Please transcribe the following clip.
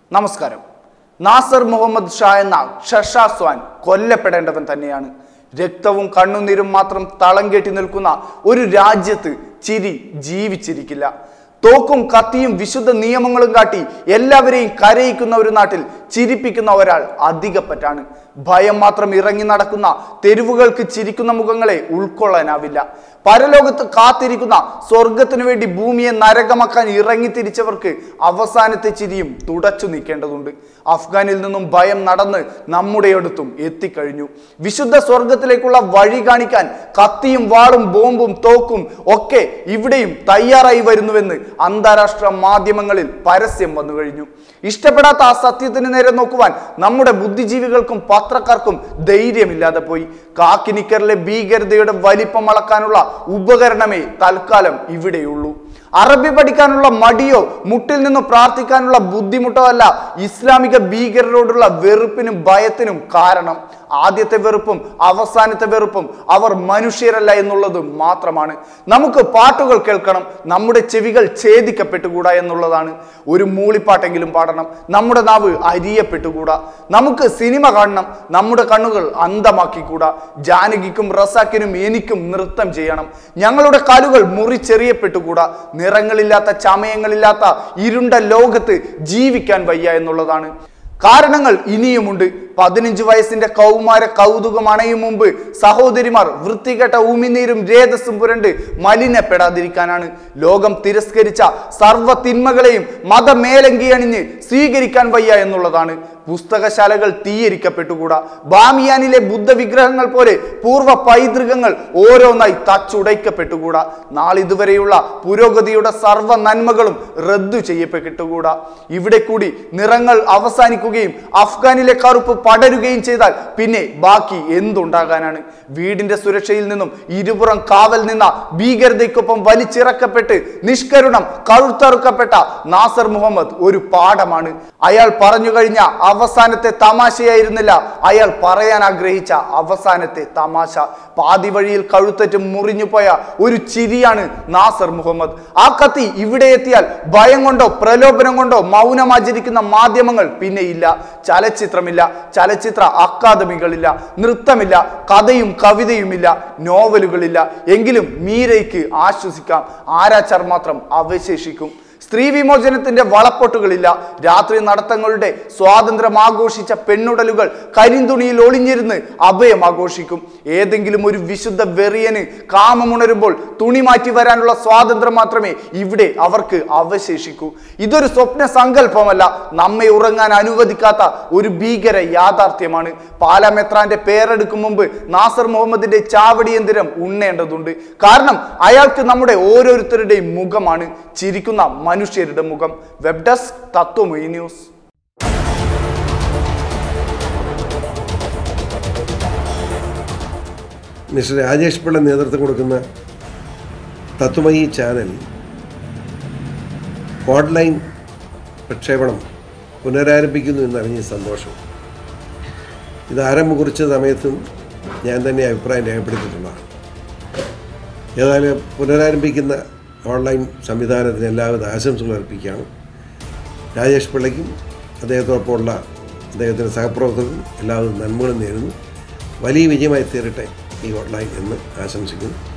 നമസ്കാരം നാസർ മുഹമ്മദ് ഷാ എന്ന ഷഷാസ്വാൻ കൊല്ലപ്പെടേണ്ടവൻ തന്നെയാണ് രക്തവും കണ്ണുനീരും മാത്രം തളം കെട്ടി നിൽക്കുന്ന ഒരു രാജ്യത്ത് ചിരി ജീവിച്ചിരിക്കില്ല തോക്കും കത്തിയും വിശുദ്ധ നിയമങ്ങളും കാട്ടി എല്ലാവരെയും കരയിക്കുന്ന ഒരു നാട്ടിൽ ചിരിപ്പിക്കുന്ന ഒരാൾ അധികപ്പറ്റാണ് ഭയം മാത്രം ഇറങ്ങി നടക്കുന്ന തെരുവുകൾക്ക് ചിരിക്കുന്ന മുഖങ്ങളെ ഉൾക്കൊള്ളാനാവില്ല പരലോകത്ത് കാത്തിരിക്കുന്ന സ്വർഗത്തിനു വേണ്ടി ഭൂമിയെ നരകമാക്കാൻ ഇറങ്ങി തിരിച്ചവർക്ക് അവസാനത്തെ ചിരിയും തുടച്ചു നീക്കേണ്ടതുണ്ട് അഫ്ഗാനിൽ നിന്നും ഭയം നടന്ന് നമ്മുടെ അടുത്തും എത്തിക്കഴിഞ്ഞു വിശുദ്ധ സ്വർഗത്തിലേക്കുള്ള വഴി കാണിക്കാൻ കത്തിയും വാളും ബോംബും തോക്കും ഒക്കെ ഇവിടെയും തയ്യാറായി വരുന്നുവെന്ന് അന്താരാഷ്ട്ര മാധ്യമങ്ങളിൽ പരസ്യം വന്നു കഴിഞ്ഞു ഇഷ്ടപ്പെടാത്ത ആ സത്യത്തിന് നേരെ നോക്കുവാൻ നമ്മുടെ ബുദ്ധിജീവികൾക്കും പത്രക്കാർക്കും ധൈര്യമില്ലാതെ പോയി കാക്കിനിക്കറിലെ ഭീകരതയുടെ വലിപ്പം അളക്കാനുള്ള ഉപകരണമേ തൽക്കാലം ഇവിടെയുള്ളൂ അറബി പഠിക്കാനുള്ള മടിയോ മുട്ടിൽ നിന്ന് പ്രാർത്ഥിക്കാനുള്ള ബുദ്ധിമുട്ടോ അല്ല ഇസ്ലാമിക ഭീകരരോടുള്ള വെറുപ്പിനും ഭയത്തിനും കാരണം ആദ്യത്തെ വെറുപ്പും അവസാനത്തെ വെറുപ്പും അവർ മനുഷ്യരല്ല എന്നുള്ളത് മാത്രമാണ് നമുക്ക് പാട്ടുകൾ കേൾക്കണം നമ്മുടെ ചെവികൾ ഛേദിക്കപ്പെട്ടുകൂടാ എന്നുള്ളതാണ് ഒരു മൂളിപ്പാട്ടെങ്കിലും പാടണം നമ്മുടെ നാവ് അരിയപ്പെട്ടുകൂടാ നമുക്ക് സിനിമ കാണണം നമ്മുടെ കണ്ണുകൾ അന്ധമാക്കിക്കൂടാ ജാനകിക്കും റസാക്കിനും എനിക്കും നൃത്തം ചെയ്യണം ഞങ്ങളുടെ കാലുകൾ മുറിച്ചെറിയപ്പെട്ടുകൂടാ നിറങ്ങളില്ലാത്ത ചമയങ്ങളില്ലാത്ത ഇരുണ്ട ലോകത്ത് ജീവിക്കാൻ വയ്യ എന്നുള്ളതാണ് കാരണങ്ങൾ ഇനിയുമുണ്ട് പതിനഞ്ച് വയസ്സിന്റെ കൗമാര കൗതുകം അണയും മുമ്പ് സഹോദരിമാർ വൃത്തികെട്ട ഉമിനീരും രേതസ്സും പുരണ്ട് മലിനപ്പെടാതിരിക്കാനാണ് ലോകം തിരസ്കരിച്ച സർവ്വ തിന്മകളെയും മതമേലങ്കി അണിഞ്ഞ് സ്വീകരിക്കാൻ വയ്യ എന്നുള്ളതാണ് പുസ്തകശാലകൾ തീയരിക്കപ്പെട്ടുകൂടാ ബാമിയാനിലെ ബുദ്ധവിഗ്രഹങ്ങൾ പോലെ പൂർവ്വ പൈതൃകങ്ങൾ ഓരോന്നായി തച്ചുടയ്ക്കപ്പെട്ടുകൂടാ നാളിതുവരെയുള്ള പുരോഗതിയുടെ സർവ്വ നന്മകളും റദ്ദു ചെയ്യപ്പെട്ടുകൂടാ ഇവിടെ കൂടി നിറങ്ങൾ അവസാനിക്കുകയും അഫ്ഗാനിലെ കറുപ്പ് പടരുകയും ചെയ്താൽ പിന്നെ ബാക്കി എന്തുണ്ടാകാനാണ് വീടിന്റെ സുരക്ഷയിൽ നിന്നും ഇരുപുറം കാവൽ നിന്ന ഭീകരതയ്ക്കൊപ്പം വലിച്ചിറക്കപ്പെട്ട് നിഷ്കരുണം കഴുത്തറുക്കപ്പെട്ട നാസർ മുഹമ്മദ് ഒരു പാഠമാണ് അയാൾ പറഞ്ഞു കഴിഞ്ഞ അവസാനത്തെ തമാശയായിരുന്നില്ല അയാൾ പറയാൻ ആഗ്രഹിച്ച അവസാനത്തെ തമാശ പാതി വഴിയിൽ കഴുത്തറ്റ് മുറിഞ്ഞു പോയ ഒരു ചിരിയാണ് നാസർ മുഹമ്മദ് ആ കത്തി ഇവിടെ എത്തിയാൽ ഭയം കൊണ്ടോ പ്രലോഭനം കൊണ്ടോ മൗനമാചരിക്കുന്ന മാധ്യമങ്ങൾ പിന്നെയില്ല ചലച്ചിത്രമില്ല ചലച്ചിത്ര അക്കാദമികളില്ല നൃത്തമില്ല കഥയും കവിതയുമില്ല നോവലുകളില്ല എങ്കിലും മീരയ്ക്ക് ആശ്വസിക്കാം ആരാച്ചാർ മാത്രം അവശേഷിക്കും സ്ത്രീ വിമോചനത്തിന്റെ വളപ്പൊട്ടുകളില്ല രാത്രി നടത്തങ്ങളുടെ സ്വാതന്ത്ര്യം ആഘോഷിച്ച പെണ്ണുടലുകൾ കരിന്തുണിയിൽ ഒളിഞ്ഞിരുന്ന് അഭയം ആഘോഷിക്കും ഏതെങ്കിലും ഒരു വിശുദ്ധ വെറിയന് കാമമുണരുമ്പോൾ തുണി മാറ്റി വരാനുള്ള സ്വാതന്ത്ര്യം മാത്രമേ ഇവിടെ അവർക്ക് അവശേഷിക്കൂ ഇതൊരു സ്വപ്ന സങ്കല്പമല്ല നമ്മെ ഉറങ്ങാൻ അനുവദിക്കാത്ത ഒരു ഭീകര യാഥാർത്ഥ്യമാണ് പാലാമെത്രാന്റെ പേരെടുക്കും മുമ്പ് നാസർ മുഹമ്മദിന്റെ ചാവടിയന്തിരം ഉണ്ണേണ്ടതുണ്ട് കാരണം അയാൾക്ക് നമ്മുടെ ഓരോരുത്തരുടെയും മുഖമാണ് ചിരിക്കുന്ന മനുഷ്യരുടെ മുഖം web desk Thathwamozhi news mister Rajesh Pillai നേതൃത്വം കൊടുക്കുന്ന തത്വമയി ചാനൽ ഓൺലൈൻ പ്രക്ഷേപണം പുനരാരംഭിക്കുന്നു എന്നറിഞ്ഞ സന്തോഷം ഇത് ആരംഭം കുറിച്ച സമയത്തും ഞാൻ തന്നെ അഭിപ്രായം രേഖപ്പെടുത്തിയിട്ടുള്ളതാണ് ഏതായാലും പുനരാരംഭിക്കുന്ന ഓൺലൈൻ സംവിധാനത്തിന് എല്ലാവിധ ആശംസകൾ അർപ്പിക്കുകയാണ് രാജേഷ് പിള്ളയ്ക്കും അദ്ദേഹത്തോടൊപ്പമുള്ള അദ്ദേഹത്തിൻ്റെ സഹപ്രവർത്തകർക്കും എല്ലാവിധ നന്മകളും നേരുന്നു വലിയ വിജയമായി തീരട്ടെ ഈ ഓൺലൈൻ എന്ന് ആശംസിക്കുന്നു